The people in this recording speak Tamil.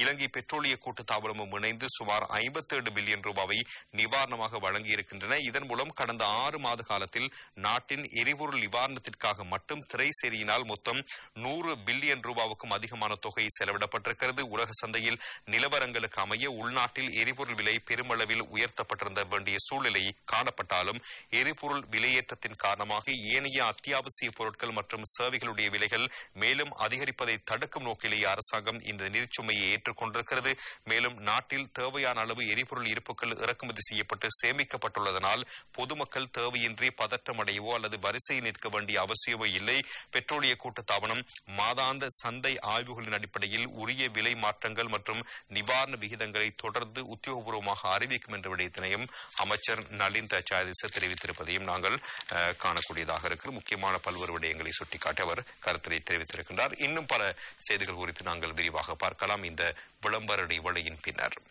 இலங்கை பெட்ரோலிய கூட்டுத்தாபனமும் இணைந்து சுமார் 57 பில்லியன் ரூபாவை நிவாரணமாக வழங்கியிருக்கின்றன இதன் மூலம் கடந்த ஆறு மாத காலத்தில் நாட்டின் எரிபொருள் நிவாரணத்திற்காக மட்டும் திரைசேரியினால் மொத்தம் நூறு பில்லியன் ரூபாவுக்கும் அதிகமான தொகை செலவிடப்பட்டிருக்கிறது உலக சந்தையில் நிலவரங்களுக்கு அமைய உள்நாட்டில் எரிபொருள் விலை பெருமளவில் உயர்த்தப்பட்டிருந்த வேண்டிய சூழ்நிலை காணப்பட்டாலும் எரிபொருள் விலையேற்றத்தின் காரணமாக ஏனைய அத்தியாவசிய பொருட்கள் மற்றும் சேவைகளுடைய விலைகள் மேலும் அதிகரிப்பதை தடுக்கும் நோக்கிலேயே அரசாங்கம் இந்த நிதிச்சுமையை ஏற்றுக்கொண்டிருக்கிறது மேலும் நாட்டில் தேவையான அளவு எரிபொருள் இருப்புகள் இறக்குமதி செய்யப்பட்டு சேமிக்கப்பட்டுள்ளதனால் பொதுமக்கள் தேவையின்றி பதற்றமடையவோ அல்லது வரிசையில் நிற்க வேண்டிய அவசியமோ இல்லை பெட்ரோலிய கூட்டுத்தாபனம் மாதாந்த சந்தை ஆய்வுகளின் அடிப்படையில் உரிய விலை மாற்றங்கள் மற்றும் நிவாரண விகிதங்களை தொடர்ந்து உத்தியோகபூர்வமாக அறிவிக்கும் என்ற விடயத்தினையும் அமைச்சர் நளின் தச்சாதிச தெரிவித்திருப்பதையும் நாங்கள் அஹ், காணக்கூடியதாக இருக்கிற முக்கியமான பல்வேறு விடயங்களை சுட்டிக்காட்டி அவர் கருத்தினை தெரிவித்திருக்கின்றார் இன்னும் பல செய்திகள் குறித்து நாங்கள் விரிவாக பார்க்கலாம் இந்த விளம்பர இடைவெளியின் பின்னர்